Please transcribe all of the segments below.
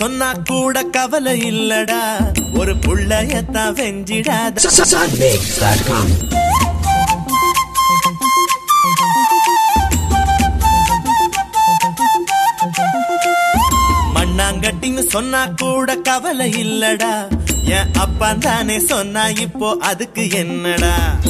சொன்னா கூட கவலை இல்லடா ஒரு புள்ளையத்தான் வெஞ்சிடாத Sunmix.com. மண்ணாங்கட்டின்னு சொன்னா கூட கவலை இல்லடா என் அப்பா தானே சொன்னா இப்போ அதுக்கு என்னடா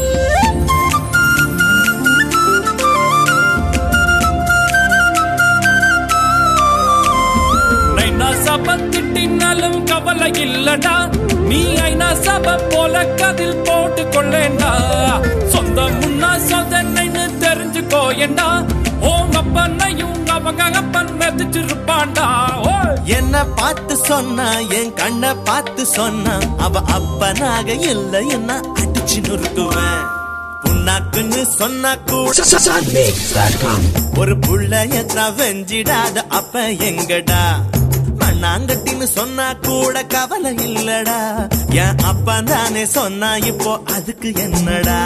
நைனா சப திட்டினாலும் கவலை இல்லடா நீ ஐநா சப போல கதில் போட்டு கொள்ளேண்டா சொந்த முன்னா சொதனைன்னு தெரிஞ்சுக்கோயண்டா உங்க அப்பனையும் அவங்க அப்பன் மெதிச்சிருப்பான்டா ஓய் என்ன பார்த்து சொன்னா என் கண்ணை பார்த்து சொன்னா அவ அப்பனாக இல்லை என்ன அடிச்சு நொறுக்குவேன் புண்ணாக்குன்னு சொன்னா கூட Sunmix.com. ஒரு புள்ளையத்தான் வெஞ்சிடாத அப்ப எங்கடா மண்ணாங்கட்டின்னு சொன்னா கூட கவலை இல்லடா என் அப்பா தானே சொன்னா இப்போ அதுக்கு என்னடா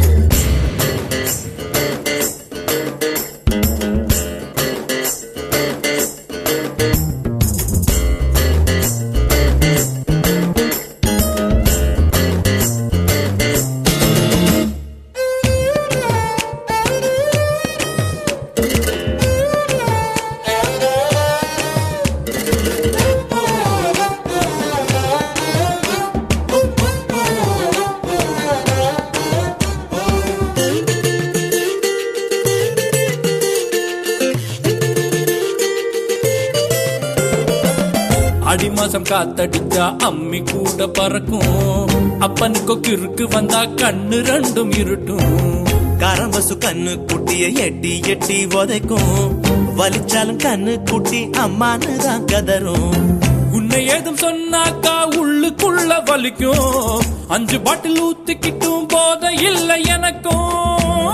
அடி மாசம் காத்தடிச்சா அம்மி கூட பறக்கும் அப்பனுக்கு கிறுக்கு வந்தா கண்ணு ரெண்டும் இருட்டும் கரம்பசு கண்ணு குட்டிய எட்டி எட்டி உதைக்கும் வலிச்சாலும் கண்ணு குட்டி அம்மான்னு தான் கதரும் உன்னை ஏதும் சொன்னாக்கா உள்ளுக்குள்ள வலிக்கும் அஞ்சு பாட்டில் ஊத்திக்கிட்டும் போத இல்லை எனக்கும்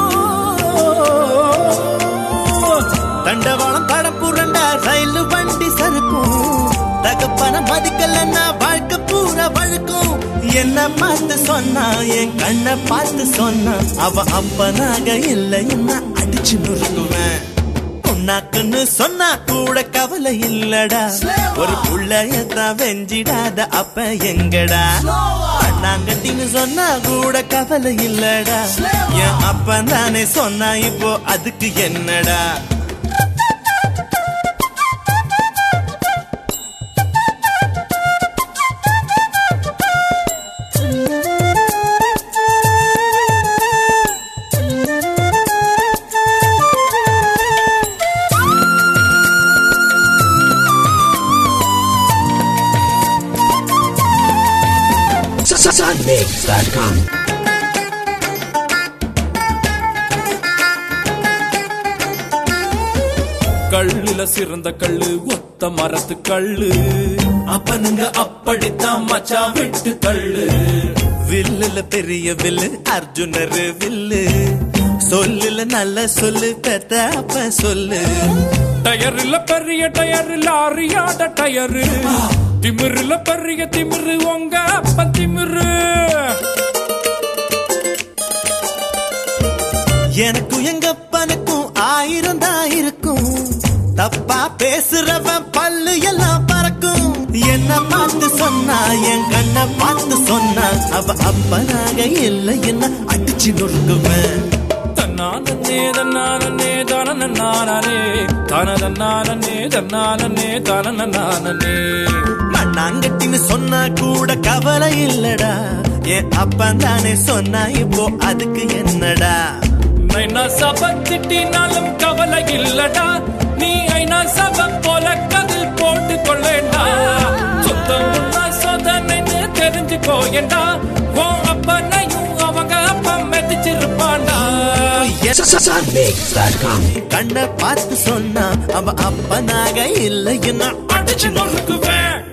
தண்டவாளம் படம் புரண்டா ரயில் வண்டி சறுக்கும் தகப்பன மதிக்கலன்னா வாழ்க்கை பூரா வழுக்கும் என்ன பார்த்து சொன்னா என் கண்ணை பார்த்து சொன்னா அவ அப்பனாக இல்லை என்ன அடிச்சு நொறுக்குவேன் உன்னாக்குன்னு சொன்னா கூட கவலை இல்லடா ஒரு புள்ளையத்தான் வெஞ்சிடாத அப்ப எங்கடா அண்ணாங்கட்டின்னு சொன்னா கூட கவலை இல்லடா என் அப்பன் தானே சொன்னா இப்போ அதுக்கு என்னடா Sunmix.com. கல்லுல சிறந்த கல்லு ஒத்த மரத்து கல்லு அப்பனுங்க அப்படித்தான் மச்சான் விட்டு தள்ளு வில்லுல பெரிய வில்லு அர்ஜுனர் வில்லு சொல்லுல நல்ல சொல்லு பெத்த அப்ப சொல்லு டயர்ல பெரிய டயர் லாரியாட டயரு திமிருல பெரிய திமிரு உங்க அப்ப திமிரு எனக்கும் எங்க அப்பனுக்கும் ஆயிரம் தான் இருக்கும் தப்பா பேசுறவன் பல்லு எல்லாம் பறக்கும் என்ன பார்த்து சொன்னா என் கண்ணை பார்த்து சொன்னா அவ அப்பனாக இல்லை என்ன அடிச்சு நொறுக்குவேன் தன்னானே தன்னானே தானே தானதன்னானே தன்னானே தானே மண்ணாங்கட்டின்னு சொன்னா கூட கவலை இல்லடா என் அப்பன் தானே சொன்னா இப்போ அதுக்கு என்னடா ஐநா சப திட்டினாலும் கவலை இல்லடா நீ ஐநா சப போல கதில் போட்டு கொள்ளேண்டா சுத்தம் உன்னா சோதனைன்னு தெரிஞ்சுக்கோயண்டா உன் அப்பனையும் அவங்க அப்பா மெதிச்சிருப்பாண்டா Sunmix.com. கண்ணை பார்த்து சொன்னா அவ அப்பனாக இல்லை என்ன அடிச்சு நொறுக்குவேன்